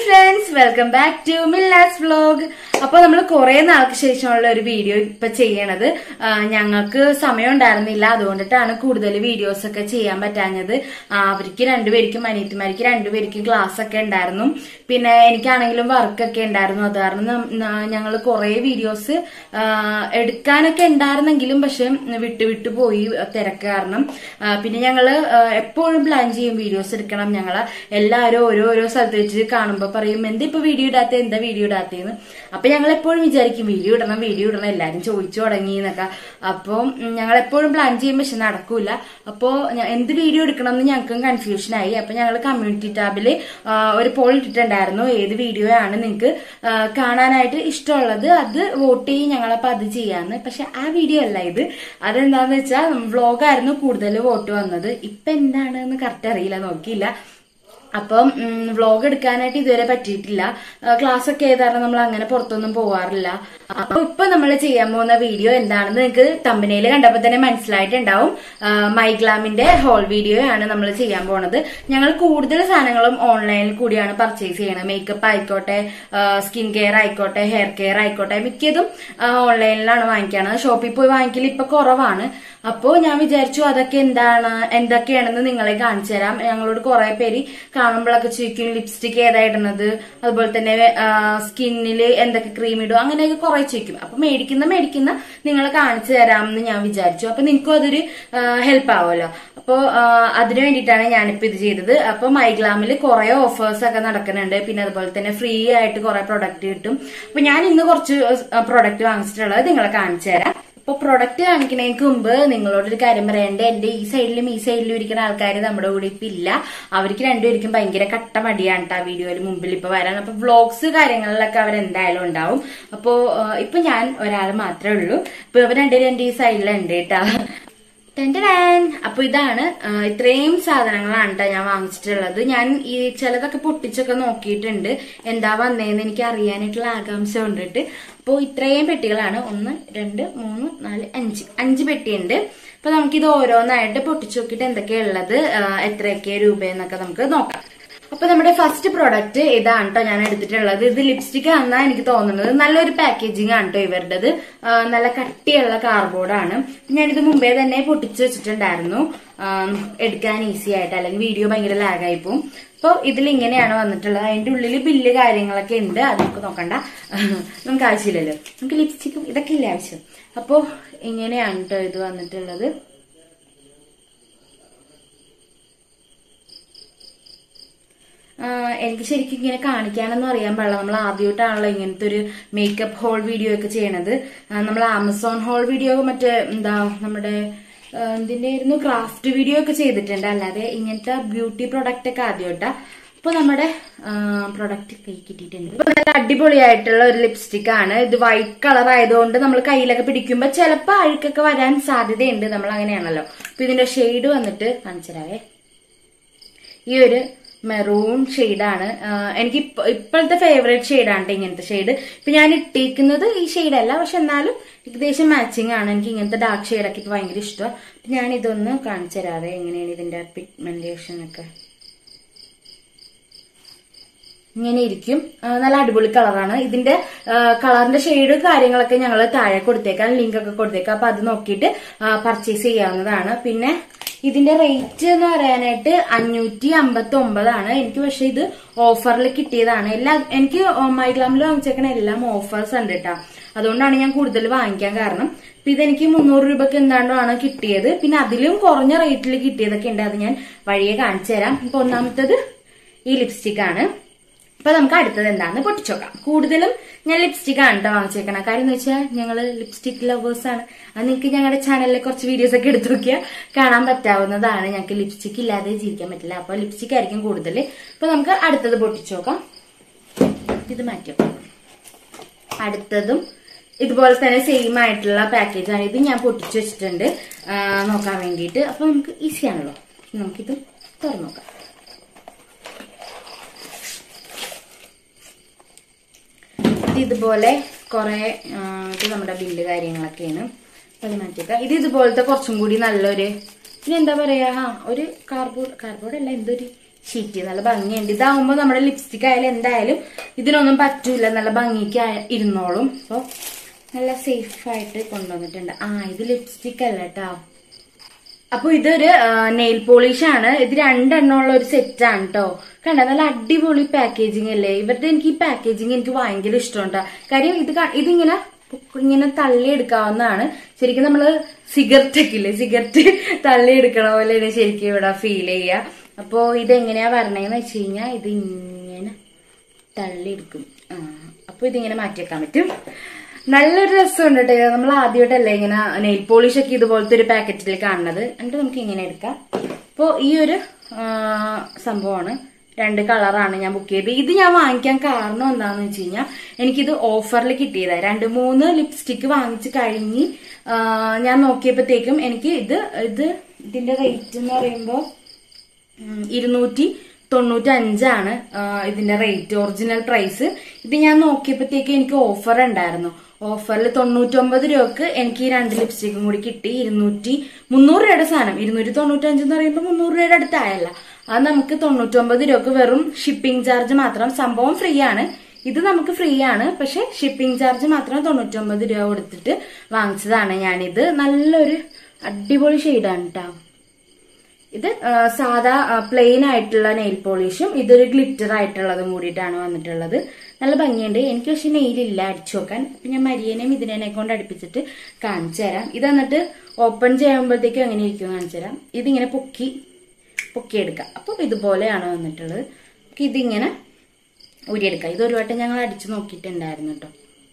Friends welcome back to Millas vlog അപ്പൊ നമ്മൾ കുറെ നാൾക്ക് ശേഷമുള്ള ഒരു വീഡിയോ ഇപ്പൊ ചെയ്യണത് ആ, ഞങ്ങൾക്ക് സമയം ഉണ്ടായിരുന്നില്ല അതുകൊണ്ടിട്ടാണ് കൂടുതൽ വീഡിയോസ് ഒക്കെ ചെയ്യാൻ പറ്റാഞ്ഞത് ആ, അവർക്ക് രണ്ടുപേർക്കും അനിയത്തിമാർക്ക് രണ്ടുപേർക്കും ക്ലാസ് ഒക്കെ ഉണ്ടായിരുന്നു പിന്നെ എനിക്കാണെങ്കിലും വർക്കൊക്കെ ഉണ്ടായിരുന്നു അത് കാരണം ഞങ്ങൾ കുറെ വീഡിയോസ് എടുക്കാനൊക്കെ ഉണ്ടായിരുന്നെങ്കിലും പക്ഷെ വിട്ടു വിട്ടു പോയി തിരക്ക് കാരണം ആ, പിന്നെ ഞങ്ങള് ആ, എപ്പോഴും പ്ലാൻ ചെയ്യും വീഡിയോസ് എടുക്കണം ഞങ്ങള് എല്ലാവരും ഓരോരോ സ്ഥലത്ത് വെച്ച് കാണുമ്പോൾ പറയും എന്താ ഇപ്പൊ വീഡിയോ ഇടാത്ത എന്താ വീഡിയോ ഇടാത്തേന്ന് അപ്പൊ ഞങ്ങൾ എപ്പോഴും വിചാരിക്കും വീഡിയോ ഇടണം വീഡിയോ ഇടണം എല്ലാരും ചോദിച്ചു തുടങ്ങി എന്നൊക്കെ അപ്പം ഞങ്ങൾ എപ്പോഴും പ്ലാൻ ചെയ്യും പക്ഷെ നടക്കൂല അപ്പോ ഞ- എന്ത് വീഡിയോ എടുക്കണം എന്ന് ഞങ്ങൾക്കും കൺഫ്യൂഷൻ ആയി അപ്പൊ ഞങ്ങൾ കമ്മ്യൂണിറ്റി ടാബില് ആ, ഒരു പോൾ ഇട്ടിട്ടുണ്ടായിരുന്നു ഏത് വീഡിയോ ആണ് നിങ്ങൾക്ക് കാണാനായിട്ട് ഇഷ്ടമുള്ളത് അത് വോട്ട് ചെയ്യും ഞങ്ങളപ്പോ അത് ചെയ്യാന്ന് പക്ഷെ ആ വീഡിയോ അല്ല ഇത് അതെന്താന്ന് വെച്ചാൽ വ്ളോഗായിരുന്നു കൂടുതൽ വോട്ട് വന്നത് ഇപ്പൊ എന്താണെന്ന് കറക്റ്റ് അറിയില്ല നോക്കിയില്ല അപ്പം വ്ളോഗ് എടുക്കാനായിട്ട് ഇതുവരെ പറ്റിയിട്ടില്ല ക്ലാസ് ഒക്കെ ഏതായിരുന്നു നമ്മൾ അങ്ങനെ പുറത്തൊന്നും പോവാറില്ല അപ്പൊ ഇപ്പൊ നമ്മൾ ചെയ്യാൻ പോകുന്ന വീഡിയോ എന്താണെന്ന് നിങ്ങൾക്ക് തമ്പനയില് കണ്ടപ്പോ തന്നെ മനസ്സിലായിട്ടുണ്ടാവും ആ, മൈഗ്ലാമിന്റെ ഹോൾ വീഡിയോ ആണ് നമ്മൾ ചെയ്യാൻ പോണത് ഞങ്ങൾ കൂടുതൽ സാധനങ്ങളും ഓൺലൈനിൽ കൂടിയാണ് പർച്ചേസ് ചെയ്യണത് മേക്കപ്പ് ആയിക്കോട്ടെ സ്കിൻ കെയർ ആയിക്കോട്ടെ ഹെയർ കെയർ ആയിക്കോട്ടെ മിക്കതും ആ, ഓൺലൈനിലാണ് വാങ്ങിക്കണത് ഷോപ്പിൽ പോയി വാങ്ങിക്കൽ ഇപ്പൊ കുറവാണ് അപ്പോ ഞാൻ വിചാരിച്ചു അതൊക്കെ എന്താണ് എന്തൊക്കെയാണെന്ന് നിങ്ങളെ കാണിച്ചു തരാം ഞങ്ങളോട് കുറെ പേര് കാണുമ്പോഴൊക്കെ ചോദിക്കും ലിപ്സ്റ്റിക് ഏതാ ഇടുന്നത് അതുപോലെ തന്നെ സ്കിന്നിൽ എന്തൊക്കെ ക്രീം ഇടും അങ്ങനെയൊക്കെ കുറെ ചോദിക്കും അപ്പൊ മേടിക്കുന്ന മേടിക്കുന്ന നിങ്ങളെ കാണിച്ചു തരാമെന്ന് ഞാൻ വിചാരിച്ചു അപ്പൊ നിങ്ങൾക്കും അതൊരു ഹെൽപ്പ് ആവുമല്ലോ അപ്പോ അതിനു വേണ്ടിയിട്ടാണ് ഞാനിപ്പോ ഇത് ചെയ്തത് അപ്പൊ മൈഗ്ലാമിൽ കുറെ ഓഫേഴ്സ് ഒക്കെ നടക്കുന്നുണ്ട് പിന്നെ അതുപോലെ തന്നെ ഫ്രീ ആയിട്ട് കുറെ പ്രൊഡക്റ്റ് കിട്ടും അപ്പൊ ഞാൻ ഇന്ന് കുറച്ച് പ്രൊഡക്റ്റ് വാങ്ങിച്ചിട്ടുള്ളത് നിങ്ങളെ കാണിച്ചു തരാം അപ്പൊ പ്രൊഡക്റ്റ് കാണിക്കുന്നതിന് മുമ്പ് നിങ്ങളോടൊരു കാര്യം പറയണ്ടേ എന്റെ ഈ സൈഡിലും ഈ സൈഡിലും ഇരിക്കുന്ന ആൾക്കാർ നമ്മുടെ കൂടെ ഇപ്പൊ ഇല്ല അവർക്ക് രണ്ടുപേർക്കും ഭയങ്കര കട്ട മടിയാണ് കേട്ടോ വീഡിയോയിൽ മുമ്പിൽ ഇപ്പൊ വരാൻ അപ്പൊ വ്ളോഗ്സ് കാര്യങ്ങളിലൊക്കെ അവർ എന്തായാലും ഉണ്ടാവും അപ്പോ ആ, ഇപ്പൊ ഞാൻ ഒരാൾ മാത്രമേ ഉള്ളൂ ഇപ്പൊ ഇവർ രണ്ടുപേരും എന്റെ ഈ സൈഡിലുണ്ട് കേട്ടാ ടെൻറ്റൻ അപ്പൊ ഇതാണ് ആ, ഇത്രയും സാധനങ്ങളാണ് ട്ടോ ഞാൻ വാങ്ങിച്ചിട്ടുള്ളത് ഞാൻ ഈ ചിലതൊക്കെ പൊട്ടിച്ചൊക്കെ നോക്കിയിട്ടുണ്ട് എന്താ വന്നേന്ന് എനിക്ക് അറിയാനായിട്ടുള്ള ആകാംക്ഷ കൊണ്ടിട്ട് അപ്പോൾ ഇത്രയും പെട്ടികളാണ് ഒന്ന് രണ്ട് മൂന്ന് നാല് അഞ്ച് അഞ്ച് പെട്ടിയുണ്ട് അപ്പൊ നമുക്കിത് ഓരോന്നായിട്ട് പൊട്ടിച്ചു നോക്കിയിട്ട് എന്തൊക്കെയുള്ളത് ആ, എത്രയൊക്കെ രൂപയെന്നൊക്കെ നമുക്ക് നോക്കാം അപ്പൊ നമ്മുടെ ഫസ്റ്റ് പ്രോഡക്റ്റ് ഇതാണ് കേട്ടോ ഞാൻ എടുത്തിട്ടുള്ളത് ഇത് ലിപ്സ്റ്റിക് ആണെന്നാണ് എനിക്ക് തോന്നുന്നത് നല്ലൊരു പാക്കേജിംഗ് ആണ് കേട്ടോ ഇവരുടേത് ആ, നല്ല കട്ടിയുള്ള കാർഡ്ബോർഡാണ് ഞാനിത് മുമ്പേ തന്നെ പൊട്ടിച്ചു വെച്ചിട്ടുണ്ടായിരുന്നു ആ, എടുക്കാൻ ഈസി ആയിട്ട് അല്ലെങ്കിൽ വീഡിയോ ഭയങ്കര ലാഗായി പോവും അപ്പോൾ ഇതിൽ ഇങ്ങനെയാണ് വന്നിട്ടുള്ളത് അതിന്റെ ഉള്ളിൽ ബില്ല് കാര്യങ്ങളൊക്കെ ഉണ്ട് അത് നമുക്ക് നോക്കണ്ട നമുക്ക് ആവശ്യമില്ലല്ലോ നമുക്ക് ലിപ്സ്റ്റിക്കും ഇതൊക്കെ ഇല്ല ആവശ്യം അപ്പോൾ ഇങ്ങനെയാണ് കേട്ടോ ഇത് വന്നിട്ടുള്ളത് ആഹ് എനിക്ക് ശരിക്കും ഇങ്ങനെ കാണിക്കാനൊന്നും അറിയാൻ പാടില്ല നമ്മൾ ആദ്യമായിട്ടാണല്ലോ ഇങ്ങനത്തെ ഒരു മേക്കപ്പ് ഹോൾ വീഡിയോ ഒക്കെ ചെയ്യണത് ആഹ് നമ്മൾ ആമസോൺ ഹോൾ വീഡിയോ മറ്റേ എന്താ നമ്മുടെ ആഹ് എന്തിന്റെ ആയിരുന്നു ക്രാഫ്റ്റ് വീഡിയോ ഒക്കെ ചെയ്തിട്ടുണ്ട് അല്ലാതെ ഇങ്ങനത്തെ ബ്യൂട്ടി പ്രൊഡക്റ്റ് ഒക്കെ ആദ്യമായിട്ടാ അപ്പൊ നമ്മുടെ പ്രൊഡക്റ്റ് കൈ കിട്ടിയിട്ടുണ്ട് ഇപ്പൊ നല്ല അടിപൊളിയായിട്ടുള്ള ഒരു ലിപ്സ്റ്റിക് ആണ് ഇത് വൈറ്റ് കളർ ആയതുകൊണ്ട് നമ്മൾ കയ്യിലൊക്കെ പിടിക്കുമ്പോൾ ചിലപ്പോൾ അഴുക്കൊക്കെ വരാൻ സാധ്യതയുണ്ട് നമ്മൾ അങ്ങനെയാണല്ലോ അപ്പൊ ഇതിന്റെ ഷെയ്ഡ് വന്നിട്ട് കാണിച്ചു തരാവേ ഈ ഒരു മെറൂൺ ഷെയ്ഡാണ് എനിക്ക് ഇപ്പ- ഇപ്പോഴത്തെ ഫേവറേറ്റ് ഷെയ്ഡാണ് ഇങ്ങനത്തെ ഷെയ്ഡ് ഇപ്പൊ ഞാൻ ഇട്ടിരിക്കുന്നത് ഈ ഷെയ്ഡല്ല പക്ഷെ എന്നാലും ഏകദേശം മാച്ചിങ് ആണ് എനിക്ക് ഇങ്ങനത്തെ ഡാർക്ക് ഷെയ്ഡൊക്കെ ഇപ്പൊ ഭയങ്കര ഇഷ്ടമാണ് ഞാൻ ഇതൊന്ന് കാണിച്ചു തരാതെ എങ്ങനെയാണ് ഇതിന്റെ പിഗ്മെന്റേഷൻ ഒക്കെ ഇങ്ങനെ ഇരിക്കും ആ, നല്ല അടിപൊളി കളറാണ് ഇതിന്റെ കളറിന്റെ ഷെയ്ഡ് കാര്യങ്ങളൊക്കെ ഞങ്ങൾ താഴെ കൊടുത്തേക്കാം ലിങ്ക് ഒക്കെ കൊടുത്തേക്കാം അപ്പൊ അത് നോക്കിയിട്ട് പർച്ചേസ് ചെയ്യാവുന്നതാണ് പിന്നെ ഇതിന്റെ റേറ്റ് എന്ന് പറയാനായിട്ട് അഞ്ഞൂറ്റി അമ്പത്തി ഒമ്പതാണ് എനിക്ക് പക്ഷെ ഇത് ഓഫറിൽ കിട്ടിയതാണ് എല്ലാ എനിക്ക് മൈഗ്ലാമിൽ വാങ്ങിച്ചേക്കണ എല്ലാം ഓഫേഴ്സ് ഉണ്ട് കേട്ടോ അതുകൊണ്ടാണ് ഞാൻ കൂടുതൽ വാങ്ങിക്കാൻ കാരണം ഇപ്പൊ ഇതെനിക്ക് മുന്നൂറ് രൂപക്ക് എന്താണ്ടാണ് കിട്ടിയത് പിന്നെ അതിലും കുറഞ്ഞ റേറ്റിൽ കിട്ടിയതൊക്കെ ഉണ്ട് അത് ഞാൻ വഴിയെ കാണിച്ചു തരാം ഇപ്പൊ ഒന്നാമത്തത് ഈ ലിപ്സ്റ്റിക് ആണ് അപ്പൊ നമുക്ക് അടുത്തത് എന്താന്ന് പൊട്ടിച്ചോക്കാം കൂടുതലും ഞാൻ ലിപ്സ്റ്റിക് ആണ് കേട്ടോ വാങ്ങിച്ചേക്കണ കാര്യം എന്ന് വെച്ചാൽ ഞങ്ങള് ലിപ്സ്റ്റിക് ലവേഴ്സ് ആണ് അത് നിങ്ങൾക്ക് ഞങ്ങളുടെ ചാനലിലെ കുറച്ച് വീഡിയോസ് ഒക്കെ എടുത്തു നോക്കിയാൽ കാണാൻ പറ്റാവുന്നതാണ് ഞങ്ങൾക്ക് ലിപ്സ്റ്റിക് ഇല്ലാതെ ജീവിക്കാൻ പറ്റില്ല അപ്പൊ ലിപ്സ്റ്റിക് ആയിരിക്കും കൂടുതൽ അപ്പൊ നമുക്ക് അടുത്തത് പൊട്ടിച്ചോക്കാം ഇത് മാറ്റിയോക്കാം അടുത്തതും ഇതുപോലെ തന്നെ സെയിം ആയിട്ടുള്ള പാക്കേജ് ആണ് ഇത് ഞാൻ പൊട്ടിച്ചു വെച്ചിട്ടുണ്ട് ആ, നോക്കാൻ വേണ്ടിയിട്ട് അപ്പൊ നമുക്ക് ഈസി ആണല്ലോ നമുക്കിത് തുറന്നു നോക്കാം ഇത് ഇതുപോലെ കുറെ ആ, ഇത് നമ്മുടെ ബില്ല് കാര്യങ്ങളൊക്കെയാണ് അത് മാറ്റിയേക്കാം ഇത് ഇതുപോലത്തെ കുറച്ചും കൂടി നല്ലൊരു പിന്നെ എന്താ പറയാ ആ ഒരു കാർബോർഡ് കാർബോർഡ് അല്ല എന്തൊരു ഷീറ്റ് നല്ല ഭംഗിയുണ്ട് ഇതാവുമ്പോൾ നമ്മുടെ ലിപ്സ്റ്റിക് ആയാലും എന്തായാലും ഇതിനൊന്നും പറ്റൂല നല്ല ഭംഗിക്ക് ആ- ഇരുന്നോളും അപ്പോൾ നല്ല സേഫ് ആയിട്ട് കൊണ്ടുവന്നിട്ടുണ്ട് ആ ഇത് ലിപ്സ്റ്റിക് അല്ല കേട്ടോ അപ്പൊ ഇതൊരു നെയിൽ പോളിഷ് ആണ് ഇത് രണ്ടെണ്ണം ഉള്ള ഒരു സെറ്റ് ആണ് കേട്ടോ കണ്ട നല്ല അടിപൊളി പാക്കേജിങ് അല്ലേ ഇവരുടെ എനിക്ക് ഈ പാക്കേജിങ് എനിക്ക് ഭയങ്കര ഇഷ്ടമുണ്ടാ കാര്യം ഇത് ക- ഇതിങ്ങനെ പൊ- ഇങ്ങനെ തള്ളിയെടുക്കാവുന്നതാണ് ശരിക്കും നമ്മള് സിഗരറ്റ് ഒക്കെ ഇല്ലേ സിഗരറ്റ് തള്ളിയെടുക്കണ പോലെയാണ് ശരിക്കും ഇവിടെ ഫീൽ ചെയ്യുക അപ്പോ ഇതെങ്ങനെയാ വരണേന്ന് വെച്ച് കഴിഞ്ഞാൽ ഇത് ഇങ്ങനെ തള്ളിയെടുക്കും ആ അപ്പൊ ഇതിങ്ങനെ മാറ്റിവെക്കാൻ പറ്റും നല്ലൊരു രസമുണ്ട് കേട്ടോ ഇത് നമ്മൾ ആദ്യമായിട്ടല്ലേ ഇങ്ങനെ നെയിൽ പോളിഷ് ഒക്കെ ഇതുപോലത്തെ ഒരു പാക്കറ്റിൽ കാണുന്നത് എന്നിട്ട് നമുക്ക് ഇങ്ങനെ എടുക്കാം അപ്പോൾ ഈ ഒരു ആ, സംഭവമാണ് രണ്ട് കളറാണ് ഞാൻ ബുക്ക് ചെയ്തത് ഇത് ഞാൻ വാങ്ങിക്കാൻ കാരണം എന്താണെന്ന് വെച്ച് കഴിഞ്ഞാൽ എനിക്കിത് ഓഫറിൽ കിട്ടിയതാണ് രണ്ട് മൂന്ന് ലിപ്സ്റ്റിക്ക് വാങ്ങിച്ച് കഴിഞ്ഞ് ആ, ഞാൻ നോക്കിയപ്പോഴത്തേക്കും എനിക്ക് ഇത് ഇത് ഇതിന്റെ റേറ്റ് എന്ന് പറയുമ്പോൾ ഉം, ഇരുന്നൂറ്റി തൊണ്ണൂറ്റി അഞ്ചാണ് ഇതിന്റെ റേറ്റ് ഒറിജിനൽ പ്രൈസ് ഇത് ഞാൻ നോക്കിയപ്പോഴത്തേക്ക് എനിക്ക് ഓഫർ ഉണ്ടായിരുന്നു ഓഫറിൽ തൊണ്ണൂറ്റൊമ്പത് രൂപക്ക് എനിക്ക് ഈ രണ്ട് ലിപ്സ്റ്റിക്കും കൂടി കിട്ടി ഇരുന്നൂറ്റി മുന്നൂറ് രൂപയുടെ സാധനം ഇരുന്നൂറ്റി തൊണ്ണൂറ്റി അഞ്ച് എന്ന് പറയുമ്പോൾ മുന്നൂറ് രൂപയുടെ അടുത്തായല്ല അത് നമുക്ക് തൊണ്ണൂറ്റൊമ്പത് രൂപക്ക് വെറും ഷിപ്പിംഗ് ചാർജ് മാത്രം സംഭവം ഫ്രീ ആണ് ഇത് നമുക്ക് ഫ്രീ ആണ് പക്ഷെ ഷിപ്പിംഗ് ചാർജ് മാത്രം തൊണ്ണൂറ്റൊമ്പത് രൂപ കൊടുത്തിട്ട് വാങ്ങിച്ചതാണ് ഞാനിത് നല്ലൊരു അടിപൊളി ഷെയ്ഡാണ് കേട്ടോ ഇത് ആ, സാധാ പ്ലെയിൻ ആയിട്ടുള്ള നെയിൽ പോളിഷും ഇതൊരു ഗ്ലിറ്റർ ആയിട്ടുള്ളതും കൂടിയിട്ടാണ് വന്നിട്ടുള്ളത് നല്ല ഭംഗിയുണ്ട് എനിക്ക് പക്ഷെ നെയിലില്ല അടിച്ചു നോക്കാൻ അപ്പൊ ഞാൻ മരിയനെയും ഇതിനെ കൊണ്ട് അടുപ്പിച്ചിട്ട് കാണിച്ചു തരാം ഇത് എന്നിട്ട് ഓപ്പൺ ചെയ്യുമ്പോഴത്തേക്കും എങ്ങനെ ഇരിക്കും കാണിച്ചു തരാം ഇതിങ്ങനെ പൊക്കി പൊക്കിയെടുക്കാം അപ്പൊ ഇതുപോലെയാണ് വന്നിട്ടുള്ളത് നമുക്ക് ഇതിങ്ങനെ ഊരിയെടുക്കാം ഇത് ഒരു വട്ടം ഞങ്ങൾ അടിച്ചു നോക്കിയിട്ടുണ്ടായിരുന്നു കേട്ടോ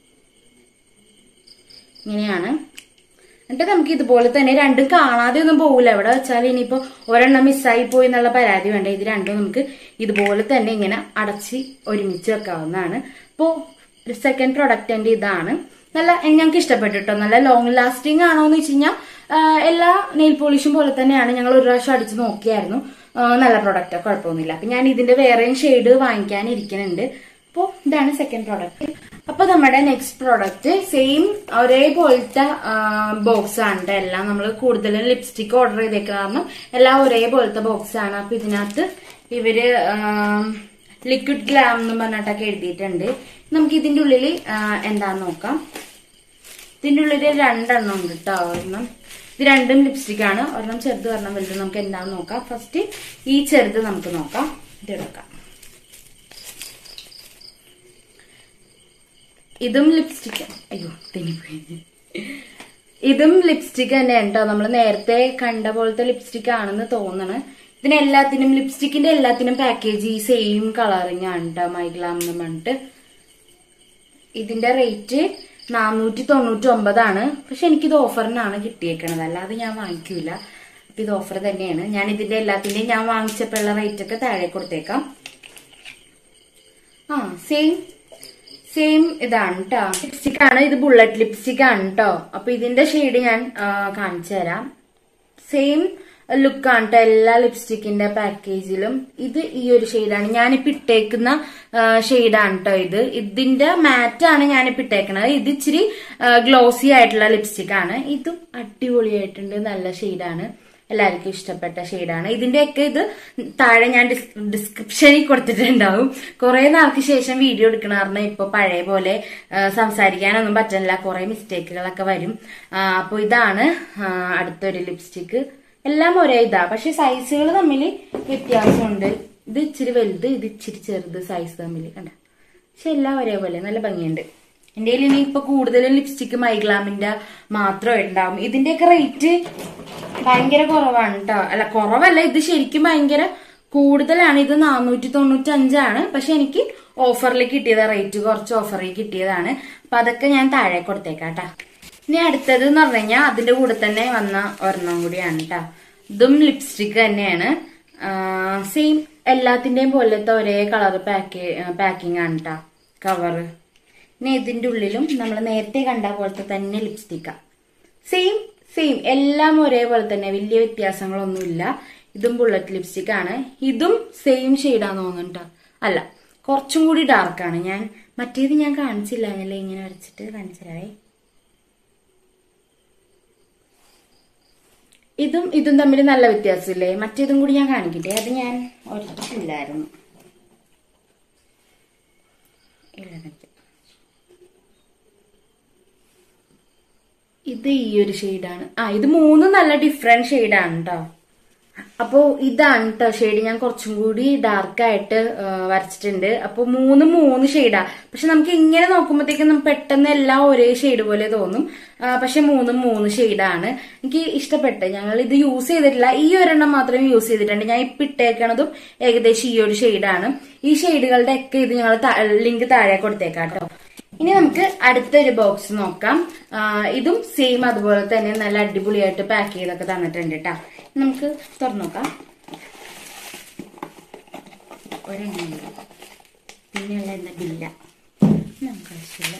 ഇങ്ങനെയാണ് എന്നിട്ട് നമുക്ക് ഇതുപോലെ തന്നെ രണ്ടും കാണാതെ ഒന്നും പോകില്ല എവിടെ വെച്ചാൽ ഇനിയിപ്പോ ഒരെണ്ണം മിസ്സായി പോയി എന്നുള്ള പരാതി വേണ്ട ഇത് രണ്ടും നമുക്ക് ഇതുപോലെ തന്നെ ഇങ്ങനെ അടച്ച് ഒരുമിച്ച് വെക്കാവുന്നതാണ് അപ്പോ സെക്കൻഡ് പ്രൊഡക്റ്റ് എന്റെ ഇതാണ് നല്ല ഞങ്ങൾക്ക് ഇഷ്ടപ്പെട്ടു കേട്ടോ നല്ല ലോങ് ലാസ്റ്റിംഗ് ആണോ എന്ന് വെച്ച് കഴിഞ്ഞാൽ എല്ലാ നെയിൽ പോളിഷും പോലെ തന്നെയാണ് ഞങ്ങൾ ഒരു പ്രാവശ്യം അടിച്ച് നോക്കിയായിരുന്നു ആ, നല്ല പ്രൊഡക്റ്റ് കുഴപ്പമൊന്നുമില്ല അപ്പൊ ഞാൻ ഇതിന്റെ വേറെയും ഷെയ്ഡ് വാങ്ങിക്കാൻ ഇരിക്കുന്നുണ്ട് അപ്പോൾ ഇതാണ് സെക്കൻഡ് പ്രോഡക്റ്റ് അപ്പൊ നമ്മുടെ നെക്സ്റ്റ് പ്രോഡക്റ്റ് സെയിം ഒരേപോലത്തെ ബോക്സ് ആണ് ട്ടോ എല്ലാം നമ്മൾ കൂടുതലും ലിപ്സ്റ്റിക് ഓർഡർ ചെയ്തേക്കുന്ന കാരണം എല്ലാം ഒരേപോലത്തെ ബോക്സ് ആണ് അപ്പൊ ഇതിനകത്ത് ഇവര് ലിക്വിഡ് ഗ്ലാം എന്ന് പറഞ്ഞിട്ടൊക്കെ എഴുതിയിട്ടുണ്ട് നമുക്ക് ഇതിന്റെ ഉള്ളിൽ എന്താന്ന് നോക്കാം ഇതിന്റെ ഉള്ളിൽ രണ്ടെണ്ണം ഉണ്ട് കേട്ടോ ഒരെണ്ണം ഇത് രണ്ടും ലിപ്സ്റ്റിക് ആണ് ഒരെണ്ണം ചെറുത് ഒരെണ്ണം വലുത് നമുക്ക് എന്താന്ന് നോക്കാം ഫസ്റ്റ് ഈ ചെറുത് നമുക്ക് നോക്കാം ഇത് എടുക്കാം ഇതും ലിപ്സ്റ്റിക് അയ്യോ തെന്നിപ്പോയി ഇതും ലിപ്സ്റ്റിക് തന്നെയാണ് കേട്ടോ നമ്മൾ നേരത്തെ കണ്ട പോലത്തെ ലിപ്സ്റ്റിക് ആണെന്ന് തോന്നണ് ഇതിനെല്ലാത്തിനും ലിപ്സ്റ്റിക്കിന്റെ എല്ലാത്തിനും പാക്കേജ് ഈ സെയിം കളറിങ് ആണ് കേട്ടോ മൈഗ്ലാം എന്ന് പറഞ്ഞിട്ട് ഇതിന്റെ റേറ്റ് നാനൂറ്റി തൊണ്ണൂറ്റി ഒമ്പതാണ് പക്ഷെ എനിക്കിത് ഓഫറിനാണ് കിട്ടിയേക്കണത് അല്ലാതെ ഞാൻ വാങ്ങിക്കൂല അപ്പൊ ഇത് ഓഫർ തന്നെയാണ് ഞാൻ ഇതിന്റെ എല്ലാത്തിന്റെയും ഞാൻ വാങ്ങിച്ചപ്പോഴുള്ള റേറ്റ് ഒക്കെ താഴെ കൊടുത്തേക്കാം ആ സെയിം സെയിം ഇതാണ് കേട്ടോ ലിപ്സ്റ്റിക് ആണ് ഇത് ബുള്ളറ്റ് ലിപ്സ്റ്റിക് ആണ് കേട്ടോ അപ്പൊ ഇതിന്റെ ഷെയ്ഡ് ഞാൻ ആ, കാണിച്ചു തരാം സെയിം ലുക്ക് ആണ് കേട്ടോ എല്ലാ ലിപ്സ്റ്റിക്കിന്റെ പാക്കേജിലും ഇത് ഈ ഒരു ഷെയ്ഡാണ് ഞാനിപ്പോ ഇട്ടേക്കുന്ന ഷെയ്ഡാണ് കേട്ടോ ഇത് ഇതിന്റെ മാറ്റ് ആണ് ഞാനിപ്പോ ഇട്ടേക്കണത് ഇത് ഇച്ചിരി ഗ്ലോസി ആയിട്ടുള്ള ലിപ്സ്റ്റിക് ആണ് ഇതും അടിപൊളിയായിട്ടുണ്ട് നല്ല ഷെയ്ഡാണ് എല്ലാവർക്കും ഇഷ്ടപ്പെട്ട ഷെയ്ഡാണ് ഇതിന്റെയൊക്കെ ഇത് താഴെ ഞാൻ ഡിസ്ക്രിപ്ഷനിൽ കൊടുത്തിട്ടുണ്ടാവും കുറെ നാൾക്ക് ശേഷം വീഡിയോ എടുക്കണ കാരണം ഇപ്പൊ പഴയ പോലെ ആ, സംസാരിക്കാനൊന്നും പറ്റുന്നില്ല കുറെ മിസ്റ്റേക്കുകളൊക്കെ വരും അപ്പോൾ ഇതാണ് ആ, അടുത്തൊരു ലിപ്സ്റ്റിക്ക് എല്ലാം ഒരേ ഇതാ പക്ഷെ സൈസുകൾ തമ്മിൽ വ്യത്യാസമുണ്ട് ഇത് ഇച്ചിരി വലുത് ഇത് ഇച്ചിരി ചെറുത് സൈസ് തമ്മിൽ കണ്ട പക്ഷെ എല്ലാം ഒരേപോലെ നല്ല ഭംഗിയുണ്ട് എന്റെ കയ്യിൽ ഇനി ഇപ്പൊ കൂടുതലും ലിപ്സ്റ്റിക്ക് മൈഗ്ലാമിന്റെ മാത്രമേ ഉണ്ടാവും ഇതിന്റെയൊക്കെ റേറ്റ് ഭയങ്കര കുറവാണ് കേട്ടോ അല്ല കുറവല്ല ഇത് ശരിക്കും ഭയങ്കര കൂടുതലാണ് ഇത് നാനൂറ്റി തൊണ്ണൂറ്റി അഞ്ചാണ് പക്ഷെ എനിക്ക് ഓഫറിൽ കിട്ടിയത് റേറ്റ് കുറച്ച് ഓഫറിൽ കിട്ടിയതാണ് അപ്പൊ അതൊക്കെ ഞാൻ താഴെ കൊടുത്തേക്കാം കേട്ടാ ഇനി അടുത്തത് എന്ന് പറഞ്ഞു കഴിഞ്ഞാൽ അതിന്റെ കൂടെ തന്നെ വന്ന ഒരെണ്ണം കൂടിയാണ് കേട്ടോ ഇതും ലിപ്സ്റ്റിക് തന്നെയാണ് സെയിം എല്ലാത്തിന്റെയും പോലത്തെ ഒരേ കളർ പാക്ക് പാക്കിംഗ് ആണ് കേട്ടോ കവറ് ഇനി ഇതിന്റെ ഉള്ളിലും നമ്മൾ നേരത്തെ കണ്ട പോലത്തെ തന്നെ ലിപ്സ്റ്റിക്കാ സെയിം സെയിം എല്ലാം ഒരേപോലെ തന്നെ വലിയ വ്യത്യാസങ്ങളൊന്നുമില്ല ഇതും ബുള്ളറ്റ് ലിപ്സ്റ്റിക് ആണ് ഇതും സെയിം ഷെയ്ഡാന്ന് തോന്നുന്നുട്ടോ അല്ല കുറച്ചും കൂടി ഡാർക്കാണ് ഞാൻ മറ്റേത് ഞാൻ കാണിച്ചില്ല അല്ലേ ഇങ്ങനെ വരച്ചിട്ട് കാണിച്ചു തരാവേ ഇതും ഇതും തമ്മിൽ നല്ല വ്യത്യാസമില്ലേ മറ്റേതും കൂടി ഞാൻ കാണിക്കട്ടെ അത് ഞാൻ ഒരച്ചില്ലായിരുന്നു ഇല്ല കാണിക്കാം. ഇത് ഈ ഒരു ഷെയ്ഡാണ് ആ ഇത് മൂന്നും നല്ല ഡിഫറെന്റ് ഷെയ്ഡാണ് കേട്ടോ അപ്പോ ഇതാണ് കേട്ടോ ഷെയ്ഡ് ഞാൻ കുറച്ചും കൂടി ഡാർക്ക് ആയിട്ട് ആ, വരച്ചിട്ടുണ്ട് അപ്പൊ മൂന്ന് മൂന്ന് ഷെയ്ഡാ പക്ഷെ നമുക്ക് ഇങ്ങനെ നോക്കുമ്പോഴത്തേക്കും നമുക്ക് പെട്ടെന്ന് എല്ലാം ഒരേ ഷെയ്ഡ് പോലെ തോന്നും ആ, പക്ഷെ മൂന്നും മൂന്ന് ഷെയ്ഡാണ് എനിക്ക് ഇഷ്ടപ്പെട്ട് ഞങ്ങൾ ഇത് യൂസ് ചെയ്തിട്ടില്ല ഈ ഒരെണ്ണം മാത്രമേ യൂസ് ചെയ്തിട്ടുണ്ട് ഞാൻ ഇപ്പൊ ഇട്ടേക്കണതും ഏകദേശം ഈ ഒരു ഷെയ്ഡാണ് ഈ ഷെയ്ഡുകളുടെ ഒക്കെ ഇത് ഞങ്ങൾ ലിങ്ക് താഴെ കൊടുത്തേക്കാം കേട്ടോ ഇനി നമുക്ക് അടുത്തൊരു ബോക്സ് നോക്കാം ആ, ഇതും സെയിം അതുപോലെ തന്നെ നല്ല അടിപൊളിയായിട്ട് പാക്ക് ചെയ്തൊക്കെ തന്നിട്ടുണ്ട് കേട്ടാ നമുക്ക് തുറന്നു നോക്കാം ഒരെണ്ണം കൂടി. പിന്നെയുള്ള എന്താ ബില്ല നമുക്ക് ആവശ്യമില്ല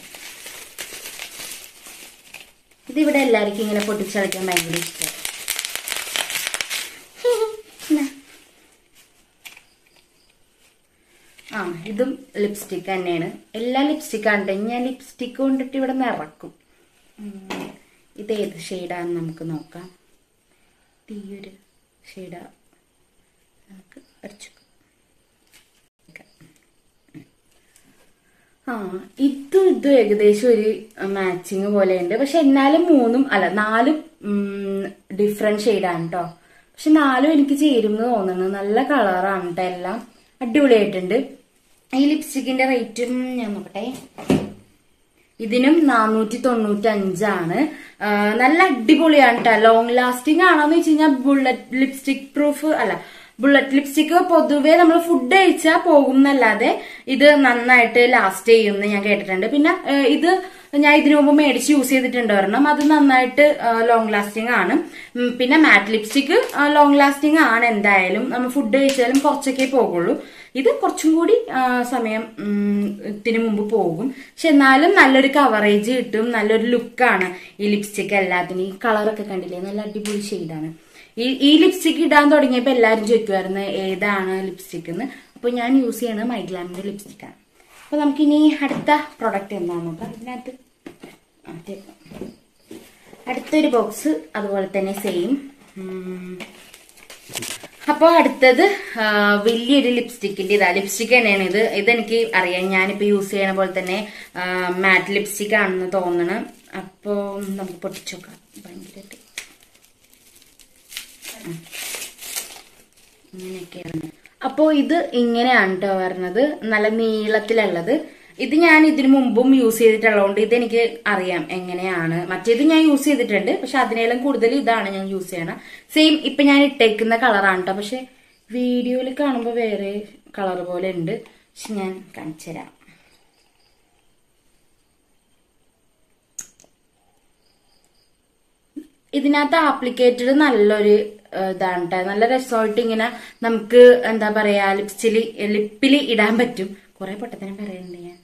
ഇതിവിടെ എല്ലാവർക്കും ഇങ്ങനെ പൊട്ടിച്ചളിക്കാൻ ഭയങ്കര ഇഷ്ടം ആ ഇതും ലിപ്സ്റ്റിക് തന്നെയാണ് എല്ലാ ലിപ്സ്റ്റിക് ആണ് ഞാൻ ലിപ്സ്റ്റിക് കൊണ്ടിട്ട് ഇവിടെ നിറക്കും ഉം, ഇത് ഏത് ഷെയ്ഡാന്ന് നമുക്ക് നോക്കാം ഇത് ഈ ഒരു ഷെയ്ഡാ നമുക്ക് അടിച്ചു ആ ഇതും ഇതും ഏകദേശം ഒരു മാച്ചിങ് പോലെയുണ്ട് പക്ഷെ എന്നാലും മൂന്നും അല്ല നാലും ഡിഫറെന്റ് ഷെയ്ഡാണ് കേട്ടോ പക്ഷെ നാലും എനിക്ക് ചേരും എന്ന് തോന്നുന്നു നല്ല കളറാണ് കേട്ടോ എല്ലാം അടിപൊളിയായിട്ടുണ്ട് ഈ ലിപ്സ്റ്റിക്കിന്റെ റേറ്റും ഞാൻ നോക്കട്ടെ ഇതിനും നാനൂറ്റി തൊണ്ണൂറ്റി അഞ്ചാണ് ആ, നല്ല അടിപൊളിയാണ് കേട്ടോ ലോങ് ലാസ്റ്റിംഗ് ആണോന്ന് വെച്ച് കഴിഞ്ഞാൽ ബുള്ളറ്റ് ലിപ്സ്റ്റിക് പ്രൂഫ് അല്ല ബുള്ളറ്റ് ലിപ്സ്റ്റിക് പൊതുവെ നമ്മൾ ഫുഡ് കഴിച്ചാൽ പോകും എന്നല്ലാതെ ഇത് നന്നായിട്ട് ലാസ്റ്റ് ചെയ്യും എന്ന് ഞാൻ കേട്ടിട്ടുണ്ട് പിന്നെ ആ, ഇത് ഞാൻ ഇതിനു മുമ്പ് മേടിച്ച് യൂസ് ചെയ്തിട്ടുണ്ട് ഒരെണ്ണം അത് നന്നായിട്ട് ലോങ് ലാസ്റ്റിംഗ് ആണ് ഉം, പിന്നെ മാറ്റ് ലിപ്സ്റ്റിക് ലോങ് ലാസ്റ്റിംഗ് ആണ് എന്തായാലും നമ്മൾ ഫുഡ് കഴിച്ചാലും കുറച്ചൊക്കെ പോകുള്ളൂ ഇത് കുറച്ചും കൂടി ആ, സമയം ഉം, ത്തിന് മുമ്പ് പോകും പക്ഷെ എന്നാലും നല്ലൊരു കവറേജ് കിട്ടും നല്ലൊരു ലുക്കാണ് ഈ ലിപ്സ്റ്റിക് എല്ലാത്തിനും ഈ കളറൊക്കെ കണ്ടില്ലേ നല്ല അടിപൊളി ഷെയ്ഡാണ് ഈ ഈ ലിപ്സ്റ്റിക് ഇടാൻ തുടങ്ങിയപ്പോൾ എല്ലാവരും ചോദിക്കുമായിരുന്നു ഏതാണ് ലിപ്സ്റ്റിക് എന്ന് അപ്പോൾ ഞാൻ യൂസ് ചെയ്യണത് മൈഗ്ലാമിന്റെ ലിപ്സ്റ്റിക് ആണ് അപ്പോൾ നമുക്കിനി അടുത്ത പ്രൊഡക്റ്റ് എന്താണെന്ന് നോക്കാം ഇതിനകത്ത് ആ, തേക്കാം. അടുത്തൊരു ബോക്സ് അതുപോലെ തന്നെ സെയിം അപ്പോൾ അടുത്തത് ആ, വലിയൊരു ലിപ്സ്റ്റിക്കിന്റെ ഇതാ ലിപ്സ്റ്റിക് തന്നെയാണ് ഇത് ഇതെനിക്ക് അറിയാം ഞാനിപ്പോൾ യൂസ് ചെയ്യണ പോലെ തന്നെ മാറ്റ് ലിപ്സ്റ്റിക് ആണെന്ന് തോന്നണം അപ്പോൾ നമുക്ക് പൊട്ടിച്ചു നോക്കാം ഭയങ്കരമായിട്ട് ഇങ്ങനെയൊക്കെയാണ് അപ്പോൾ ഇത് ഇങ്ങനെയാണ് കേട്ടോ വരുന്നത് നല്ല നീളത്തിലുള്ളത് ഇത് ഞാൻ ഇതിനു മുമ്പും യൂസ് ചെയ്തിട്ടുള്ളതുകൊണ്ട് ഇതെനിക്ക് അറിയാം എങ്ങനെയാണ് മറ്റേത് ഞാൻ യൂസ് ചെയ്തിട്ടുണ്ട് പക്ഷെ അതിനേലും കൂടുതൽ ഇതാണ് ഞാൻ യൂസ് ചെയ്യണം സെയിം ഇപ്പൊ ഞാൻ ഇട്ടേക്കുന്ന കളറാണ് കേട്ടോ പക്ഷെ വീഡിയോയിൽ കാണുമ്പോൾ വേറെ കളർ പോലെ ഉണ്ട് പക്ഷെ ഞാൻ കാണിച്ചു തരാം ഇതിനകത്ത് ആപ്ലിക്കേറ്റഡ് നല്ലൊരു ഏഹ്, ഇതാണ് ട്ടോ. നല്ല രസമായിട്ട് ഇങ്ങനെ നമുക്ക് എന്താ പറയാ ലിപ്സ്റ്റിൽ ലിപ്പിൽ ഇടാൻ പറ്റും കുറെ പൊട്ടത്തരം പറയുന്നുണ്ട് ഞാൻ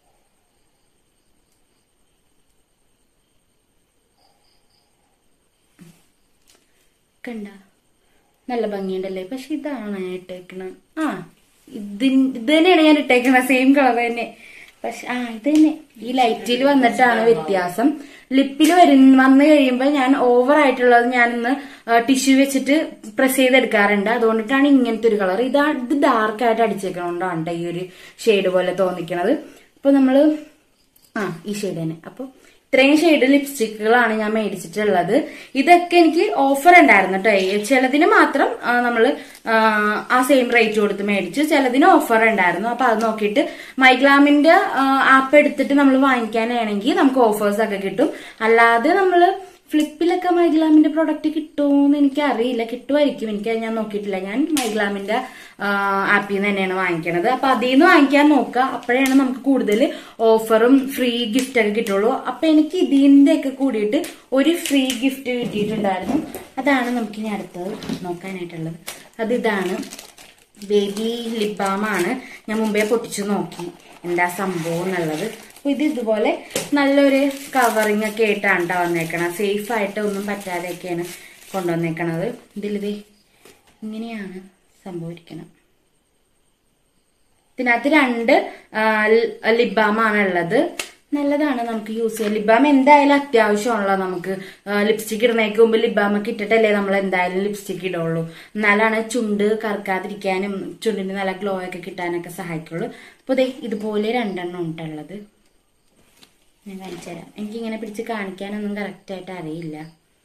കണ്ട നല്ല ഭംഗിയുണ്ടല്ലേ പക്ഷെ ഇതാണ് ഞാൻ ഇട്ടേക്കണ ആ ഇതിൻ ഇത് തന്നെയാണ് ഞാൻ ഇട്ടേക്കണ സെയിം കളർ തന്നെ പക്ഷെ ആ ഇത് തന്നെ ഈ ലൈറ്റിൽ വന്നിട്ടാണ് വ്യത്യാസം ലിപ്പിൽ വരുന്ന വന്നു കഴിയുമ്പോൾ ഞാൻ ഓവർ ആയിട്ടുള്ളത് ഞാനൊന്ന് ടിഷ്യൂ വെച്ചിട്ട് പ്രസ് ചെയ്തെടുക്കാറുണ്ട് അതുകൊണ്ടിട്ടാണ് ഇങ്ങനത്തെ ഒരു കളർ ഇതാ ഇത് ഡാർക്ക് ആയിട്ട് അടിച്ചേക്കണോണ്ടാണ് ട്ടോ ഈ ഒരു ഷെയ്ഡ് പോലെ തോന്നിക്കണത് അപ്പൊ നമ്മള് ആ ഈ ഷെയ്ഡ് തന്നെ അപ്പൊ ഇത്രയും ഷെയ്ഡ് ലിപ്സ്റ്റിക്കുകളാണ് ഞാൻ മേടിച്ചിട്ടുള്ളത് ഇതൊക്കെ എനിക്ക് ഓഫർ ഉണ്ടായിരുന്നു കേട്ടോ ചിലതിന് മാത്രം ആ, നമ്മള് ആ, ആ സെയിം റേറ്റ് കൊടുത്ത് മേടിച്ചു ചിലതിന് ഓഫർ ഉണ്ടായിരുന്നു അപ്പൊ അത് നോക്കിയിട്ട് മൈഗ്ലാമിന്റെ ആപ്പ് എടുത്തിട്ട് നമ്മൾ വാങ്ങിക്കാനാണെങ്കിൽ നമുക്ക് ഓഫേഴ്സ് ഒക്കെ കിട്ടും അല്ലാതെ നമ്മള് ഫ്ലിപ്പിലൊക്കെ മൈഗ്ലാമിന്റെ പ്രൊഡക്റ്റ് കിട്ടുമോന്ന് എനിക്ക് അറിയില്ല കിട്ടുമായിരിക്കും എനിക്ക് ഞാൻ നോക്കിയിട്ടില്ല ഞാൻ മൈഗ്ലാമിന്റെ ആപ്പിൽ നിന്ന് തന്നെയാണ് വാങ്ങിക്കണത് അപ്പൊ അതിൽ നിന്ന് വാങ്ങിക്കാൻ നോക്കുക അപ്പോഴാണ് നമുക്ക് കൂടുതൽ ഓഫറും ഫ്രീ ഗിഫ്റ്റ് ഒക്കെ കിട്ടുള്ളൂ അപ്പൊ എനിക്ക് ഇതിന്റെ ഒക്കെ കൂടിയിട്ട് ഒരു ഫ്രീ ഗിഫ്റ്റ് കിട്ടിയിട്ടുണ്ടായിരുന്നു അതാണ് നമുക്ക് ഇനി അടുത്തത് നോക്കാനായിട്ടുള്ളത് അത് ഇതാണ് ബേബി ലിപ് ബാമാണ് ഞാൻ മുമ്പേ പൊട്ടിച്ചു നോക്കി എന്താ സംഭവം എന്നുള്ളത് അപ്പൊ ഇത് ഇതുപോലെ നല്ലൊരു കവറിങ് ഒക്കെ ആയിട്ടാണ് ട്ടോ വന്നേക്കണത് സേഫ് ആയിട്ട് ഒന്നും പറ്റാതെയൊക്കെയാണ് കൊണ്ടുവന്നേക്കണത് ഇതിലിത് ഇങ്ങനെയാണ് സംഭവിക്കണം ഇതിനകത്ത് രണ്ട് ലിബാമാണ് ഉള്ളത് നല്ലതാണ് നമുക്ക് യൂസ് ചെയ്യാം ലിബാം എന്തായാലും അത്യാവശ്യമാണല്ലോ നമുക്ക് ലിപ്സ്റ്റിക് ഇടുന്നതിന് മുമ്പ് ലിബാം ഒക്കെ ഇട്ടിട്ടല്ലേ നമ്മൾ എന്തായാലും ലിപ്സ്റ്റിക് ഇടുള്ളൂ എന്നാലാണ് ചുണ്ട് കറക്കാതിരിക്കാനും ചുണ്ടിന് നല്ല ഗ്ലോ ഒക്കെ കിട്ടാനൊക്കെ സഹായിക്കുള്ളൂ അപ്പോൾ ദേ ഇതുപോലെ രണ്ടെണ്ണം ഉണ്ടുള്ളത് ഞാൻ കാണിച്ചു തരാം എനിക്കിങ്ങനെ പിടിച്ച് കാണിക്കാനൊന്നും കറക്റ്റായിട്ട് അറിയില്ല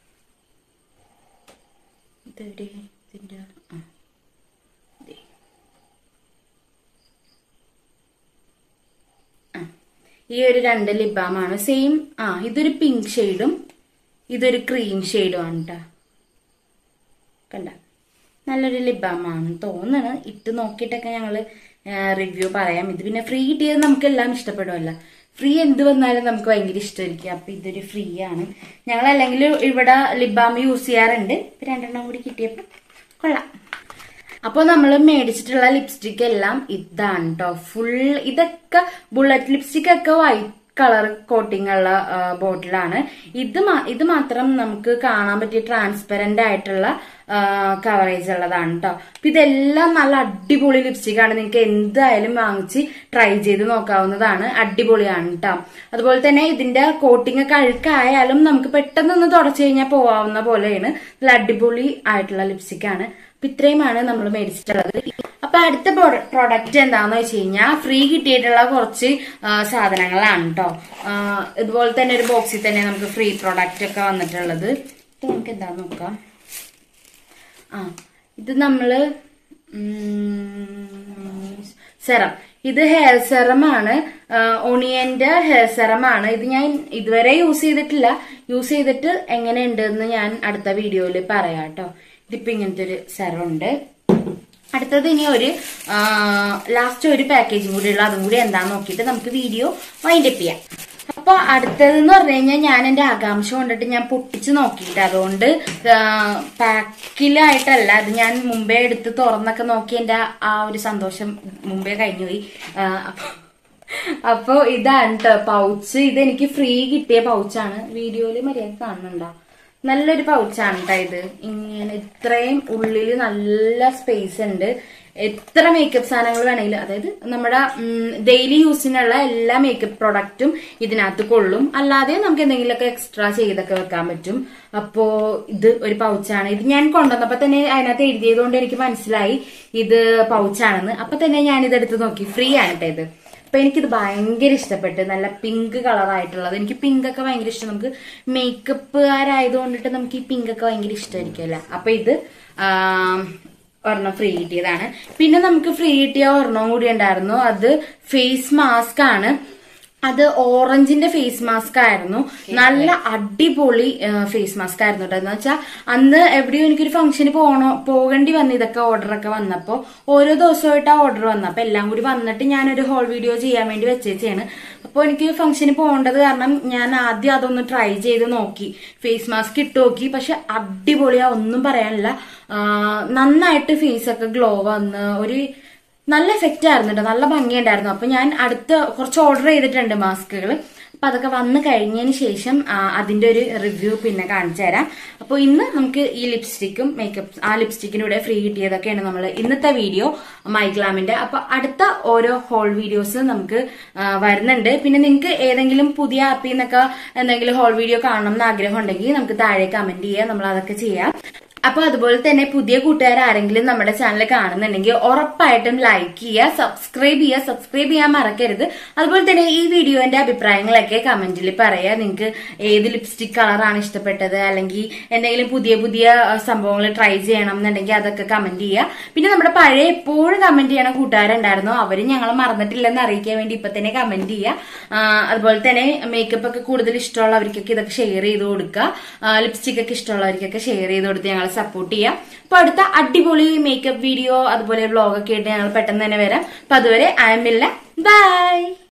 ഇതെവിടെ ഇതിൻ്റെ ആ ദേ. ആ. ഈ ഒരു രണ്ട് ലിബാമാണ് സെയിം ആ ഇതൊരു പിങ്ക് ഷെയ്ഡും ഇതൊരു ക്രീം ഷെയ്ഡും ആണ് കേട്ടോ കണ്ട നല്ലൊരു ലിബാമാണ് തോന്നണ് ഇട്ട് നോക്കിയിട്ടൊക്കെ ഞങ്ങള് റിവ്യൂ പറയാം ഇത് പിന്നെ ഫ്രീ കിട്ടിയത് നമുക്ക് എല്ലാം ഇഷ്ടപ്പെടുമല്ലോ ഫ്രീ എന്ത് വന്നാലും നമുക്ക് ഭയങ്കര ഇഷ്ടമായിരിക്കും അപ്പൊ ഇതൊരു ഫ്രീ ആണ് ഞങ്ങൾ അല്ലെങ്കിൽ ഇവിടെ ലിബാം യൂസ് ചെയ്യാറുണ്ട് ഇപ്പൊ രണ്ടെണ്ണം കൂടി കിട്ടിയപ്പോ കൊള്ളാം അപ്പോൾ നമ്മൾ മേടിച്ചിട്ടുള്ള ലിപ്സ്റ്റിക് എല്ലാം ഇതാണ് കേട്ടോ ഫുൾ ഇതൊക്കെ ബുള്ളറ്റ് ലിപ്സ്റ്റിക് ഒക്കെ വൈറ്റ് കളർ കോട്ടിംഗ് ഉള്ള ബോട്ടിലാണ് ഇത് മാ- ഇത് മാത്രം നമുക്ക് കാണാൻ പറ്റിയ ട്രാൻസ്പെറന്റ് ആയിട്ടുള്ള കവറേജ് ഉള്ളതാണ് കേട്ടോ അപ്പൊ ഇതെല്ലാം നല്ല അടിപൊളി ലിപ്സ്റ്റിക് ആണ് നിങ്ങൾക്ക് എന്തായാലും വാങ്ങിച്ച് ട്രൈ ചെയ്ത് നോക്കാവുന്നതാണ് അടിപൊളിയാണ് കേട്ടോ അതുപോലെ തന്നെ ഇതിന്റെ കോട്ടിംഗ് ഒക്കെ അഴുക്കായാലും നമുക്ക് പെട്ടെന്ന് ഒന്ന് തുടച്ചു കഴിഞ്ഞാൽ പോവാവുന്ന പോലെയാണ് നല്ല അടിപൊളി ആയിട്ടുള്ള ലിപ്സ്റ്റിക് ആണ് അപ്പൊ ഇത്രയുമാണ് നമ്മൾ മേടിച്ചിട്ടുള്ളത് അപ്പൊ അടുത്ത പ്രോഡക്റ്റ് എന്താന്ന് വെച്ച് കഴിഞ്ഞാൽ ഫ്രീ കിട്ടിയിട്ടുള്ള കുറച്ച് ആ, സാധനങ്ങളാണ് കേട്ടോ ഇതുപോലെ തന്നെ ഒരു ബോക്സിൽ തന്നെ നമുക്ക് ഫ്രീ പ്രോഡക്റ്റ് ഒക്കെ വന്നിട്ടുള്ളത് ഇത് നമുക്ക് എന്താന്ന് നോക്കാം ആ ഇത് നമ്മള് സെറം ഇത് ഹെയർ സെറം ആണ് ഒണിയന്റെ ഹെയർ സെറം ആണ് ഇത് ഞാൻ ഇതുവരെ യൂസ് ചെയ്തിട്ടില്ല യൂസ് ചെയ്തിട്ട് എങ്ങനെയുണ്ട് എന്ന് ഞാൻ അടുത്ത വീഡിയോയിൽ പറയാം കേട്ടോ ഇതിപ്പോ ഇങ്ങനത്തെ ഒരു സെറം ഉണ്ട് അടുത്തത് ഇനി ഒരു ലാസ്റ്റ് ഒരു പാക്കേജും കൂടി ഉള്ള അതും കൂടി എന്താന്ന് നോക്കിയിട്ട് നമുക്ക് വീഡിയോ വൈൻഡപ്പ് ചെയ്യാം അപ്പൊ അടുത്തതെന്ന് പറഞ്ഞു കഴിഞ്ഞാൽ ഞാൻ എന്റെ ആകാംക്ഷ കൊണ്ടിട്ട് ഞാൻ പൊട്ടിച്ച് നോക്കിയിട്ട് അതുകൊണ്ട് പാക്കിലായിട്ടല്ല അത് ഞാൻ മുമ്പേ എടുത്ത് തുറന്നൊക്കെ നോക്കി എന്റെ ആ ഒരു സന്തോഷം മുമ്പേ കഴിഞ്ഞുപോയി ആ, അപ്പൊ അപ്പൊ ഇതാണ് ട്ടോ പൗച്ച് ഇത് എനിക്ക് ഫ്രീ കിട്ടിയ പൗച്ചാണ് വീഡിയോയില് മര്യാദ കാണുന്നുണ്ടോ നല്ലൊരു പൗച്ചാണ് കേട്ടോ ഇത് ഇങ്ങനെ ഇത്രയും ഉള്ളില് നല്ല സ്പേസ് ഉണ്ട് എത്ര മേക്കപ്പ് സാധനങ്ങൾ വേണമെങ്കിലും അതായത് നമ്മുടെ ഡെയിലി യൂസിനുള്ള എല്ലാ മേക്കപ്പ് പ്രൊഡക്റ്റും ഇതിനകത്ത് കൊള്ളും അല്ലാതെ നമുക്ക് എന്തെങ്കിലുമൊക്കെ എക്സ്ട്രാ ചെയ്തൊക്കെ വെക്കാൻ പറ്റും അപ്പോ ഇത് ഒരു പൗച്ചാണ് ഇത് ഞാൻ കൊണ്ടുവന്നപ്പോ തന്നെ അതിനകത്ത് എഴുതിയതുകൊണ്ട് എനിക്ക് മനസ്സിലായി ഇത് പൗച്ചാണെന്ന് അപ്പൊ തന്നെ ഞാൻ ഇത് എടുത്ത് നോക്കി ഫ്രീ ആണ് കേട്ടോ ഇത് അപ്പൊ എനിക്കിത് ഭയങ്കര ഇഷ്ടപ്പെട്ട് നല്ല പിങ്ക് കളർ ആയിട്ടുള്ളത് എനിക്ക് പിങ്ക് ഒക്കെ ഭയങ്കര ഇഷ്ടം നമുക്ക് മേക്കപ്പുകാരായതുകൊണ്ടിട്ട് നമുക്ക് ഈ പിങ്ക് ഒക്കെ ഭയങ്കര ഇഷ്ടമായിരിക്കുമല്ലോ അപ്പൊ ഇത് ആം, ഒരെണ്ണം ഫ്രീ കിട്ടിയതാണ് പിന്നെ നമുക്ക് ഫ്രീ കിട്ടിയ ഒരെണ്ണം കൂടി ഉണ്ടായിരുന്നു അത് ഫേസ് മാസ്ക് ആണ് അത് ഓറഞ്ചിന്റെ ഫേസ് മാസ്ക് ആയിരുന്നു നല്ല അടിപൊളി ഫേസ് മാസ്ക് ആയിരുന്നു കേട്ടോ എന്ന് വെച്ചാൽ അന്ന് എവിടെയോ എനിക്കൊരു ഫംഗ്ഷന് പോകണോ പോകേണ്ടി വന്നു ഇതൊക്കെ ഓർഡർ ഒക്കെ വന്നപ്പോ ഓരോ ദിവസമായിട്ട് ആ ഓർഡർ വന്നു അപ്പൊ എല്ലാം കൂടി വന്നിട്ട് ഞാനൊരു ഹോൾ വീഡിയോ ചെയ്യാൻ വേണ്ടി വെച്ചേച്ചാണ് അപ്പോൾ എനിക്ക് ഫംഗ്ഷന് പോകേണ്ടത് കാരണം ഞാൻ ആദ്യം അതൊന്ന് ട്രൈ ചെയ്ത് നോക്കി ഫേസ് മാസ്ക് ഇട്ട് നോക്കി പക്ഷെ അടിപൊളിയാ ഒന്നും പറയാനില്ല ആ, നന്നായിട്ട് ഫേസ് ഒക്കെ ഗ്ലോ വന്ന് ഒരു നല്ല എഫക്റ്റ് ആയിരുന്നു കേട്ടോ നല്ല ഭംഗിയുണ്ടായിരുന്നു അപ്പൊ ഞാൻ അടുത്ത കുറച്ച് ഓർഡർ ചെയ്തിട്ടുണ്ട് മാസ്കുകൾ അപ്പൊ അതൊക്കെ വന്നു കഴിഞ്ഞതിന് ശേഷം ആ, അതിന്റെ ഒരു റിവ്യൂ പിന്നെ കാണിച്ചു തരാം അപ്പൊ ഇന്ന് നമുക്ക് ഈ ലിപ്സ്റ്റിക്കും മേക്കപ്പ് ആ ലിപ്സ്റ്റിക്കിനൂടെ ഫ്രീ കിട്ടിയതൊക്കെയാണ് നമ്മൾ ഇന്നത്തെ വീഡിയോ മൈഗ്ലാമിന്റെ അപ്പൊ അടുത്ത ഓരോ ഹോൾ വീഡിയോസ് നമുക്ക് ആ, വരുന്നുണ്ട് പിന്നെ നിങ്ങൾക്ക് ഏതെങ്കിലും പുതിയ ആപ്പിൽ നിന്നൊക്കെ എന്തെങ്കിലും ഹോൾ വീഡിയോ കാണണം എന്ന് ആഗ്രഹം ഉണ്ടെങ്കിൽ നമുക്ക് താഴെ കമന്റ് ചെയ്യാം നമ്മൾ അതൊക്കെ ചെയ്യാം അപ്പൊ അതുപോലെ തന്നെ പുതിയ കൂട്ടുകാർ ആരെങ്കിലും നമ്മുടെ ചാനൽ കാണുന്നുണ്ടെങ്കിൽ ഉറപ്പായിട്ടും ലൈക്ക് ചെയ്യുക സബ്സ്ക്രൈബ് ചെയ്യുക സബ്സ്ക്രൈബ് ചെയ്യാൻ മറക്കരുത് അതുപോലെ തന്നെ ഈ വീഡിയോന്റെ അഭിപ്രായങ്ങളൊക്കെ കമന്റിൽ പറയുക നിങ്ങൾക്ക് ഏത് ലിപ്സ്റ്റിക് കളറാണ് ഇഷ്ടപ്പെട്ടത് അല്ലെങ്കിൽ എന്തെങ്കിലും പുതിയ പുതിയ സംഭവങ്ങൾ ട്രൈ ചെയ്യണം എന്നുണ്ടെങ്കിൽ അതൊക്കെ കമന്റ് ചെയ്യുക പിന്നെ നമ്മുടെ പഴയ എപ്പോഴും കമന്റ് ചെയ്യണ കൂട്ടുകാരുണ്ടായിരുന്നു അവരും ഞങ്ങൾ മറന്നിട്ടില്ലെന്ന് അറിയിക്കാൻ വേണ്ടി ഇപ്പൊ തന്നെ കമന്റ് ചെയ്യുക ആ, അതുപോലെ തന്നെ മേക്കപ്പ് ഒക്കെ കൂടുതൽ ഇഷ്ടമുള്ളവർക്കൊക്കെ ഇതൊക്കെ ഷെയർ ചെയ്ത് കൊടുക്കുക ലിപ്സ്റ്റിക് ഒക്കെ ഇഷ്ടമുള്ളവർക്കൊക്കെ ഷെയർ ചെയ്ത് കൊടുത്ത് ഞങ്ങൾ സപ്പോർട്ട് ചെയ്യാം അപ്പൊ അടുത്ത അടിപൊളി മേക്കപ്പ് വീഡിയോ അതുപോലെ വ്ളോഗ് ഒക്കെ ആയിട്ട് ഞങ്ങൾ പെട്ടെന്ന് തന്നെ വരാം അപ്പൊ അതുവരെ ഐ എം ഇല്ല ബൈ